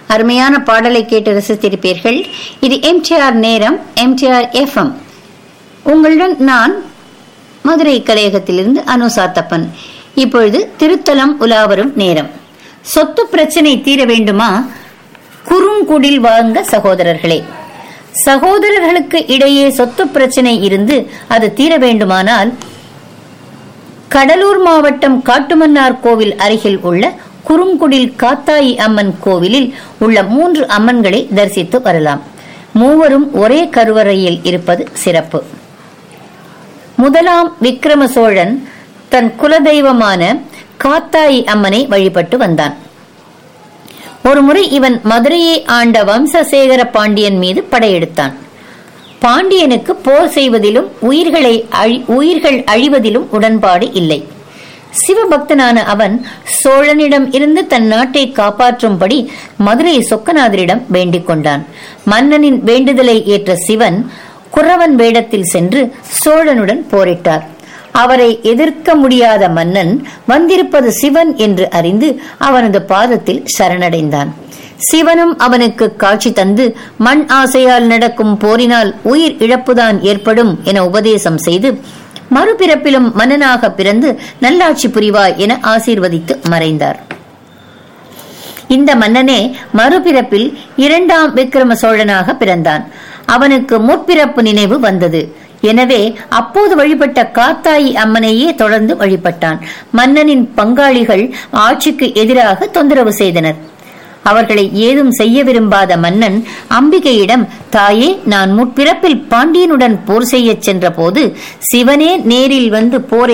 அருமையான பாடலை கேட்டு ரசித்திருப்பீர்கள் இது எம்டிஆர் நேரம் எம்டிஆர் எஃப்எம் உங்களுடன் நான் மதுரை கலையகத்திலிருந்து அனு சாத்தப்பன் இப்பொழுது திருத்தலம் உலாவரும் நேரம் சொத்து பிரச்சனை தீர வேண்டுமா குறுங்குடில் வாங்க சகோதரர்களே சகோதரர்களுக்கு இடையே சொத்து பிரச்சனை இருந்து அது தீர வேண்டுமானால் கடலூர் மாவட்டம் காட்டுமன்னார் கோவில் அருகில் உள்ள குறுங்குடில் காத்தாயி அம்மன் கோவிலில் உள்ள மூன்று அம்மன்களை தரிசித்து வரலாம் மூவரும் ஒரே கருவறையில் இருப்பது சிறப்பு முதலாம் விக்ரம சோழன் தன் குலதெய்வமான காத்தாயி அம்மனை வழிபட்டு வந்தான் ஒருமுறை இவன் மதுரையை ஆண்ட வம்சசேகர பாண்டியன் மீது படையெடுத்தான் பாண்டியனுக்கு போர் செய்வதிலும் உயிர்களை அழி- உயிர்கள் அழிவதிலும் உடன்பாடு இல்லை சிவபக்தனான அவன் சோழனிடம் இருந்து தன் நாட்டை காப்பாற்றும்படி மதுரை சொக்கநாதரிடம் வேண்டிக் கொண்டான் மன்னனின் வேண்டுதலை ஏற்ற சிவன் குறவன் வேடத்தில் சென்று சோழனுடன் போரிட்டார் அவரை எதிர்க்க முடியாத மன்னன் வந்திருப்பது சிவன் என்று அறிந்து அவனது பாதத்தில் சரணடைந்தான் சிவனும் அவனுக்கு காட்சி தந்து மண் ஆசையால் நடக்கும் போரினால் உயிர் இழப்புதான் ஏற்படும் என உபதேசம் செய்து மறுபிறப்பிலும் மன்னனாக பிறந்து நல்லாட்சி புரிவாய் என ஆசீர்வதித்து மறைந்தார் இந்த மன்னனே மறுபிறப்பில் இரண்டாம் விக்ரம சோழனாக பிறந்தான் அவனுக்கு முற்பிறப்பு நினைவு வந்தது எனவே அப்போது வழிபட்ட காத்தாயி அம்மனையே தொடர்ந்து வழிபட்டான் மன்னனின் பங்காளிகள் ஆட்சிக்கு எதிராக தொந்தரவு செய்தனர் அவர்களை ஏதும் செய்ய விரும்பாத மன்னன் அம்பிகையிடம் தாயே நான் முற்பிறப்பில் பாண்டியனுடன் போர் செய்யச் சென்றபோது சிவனே நேரில் வந்து போரை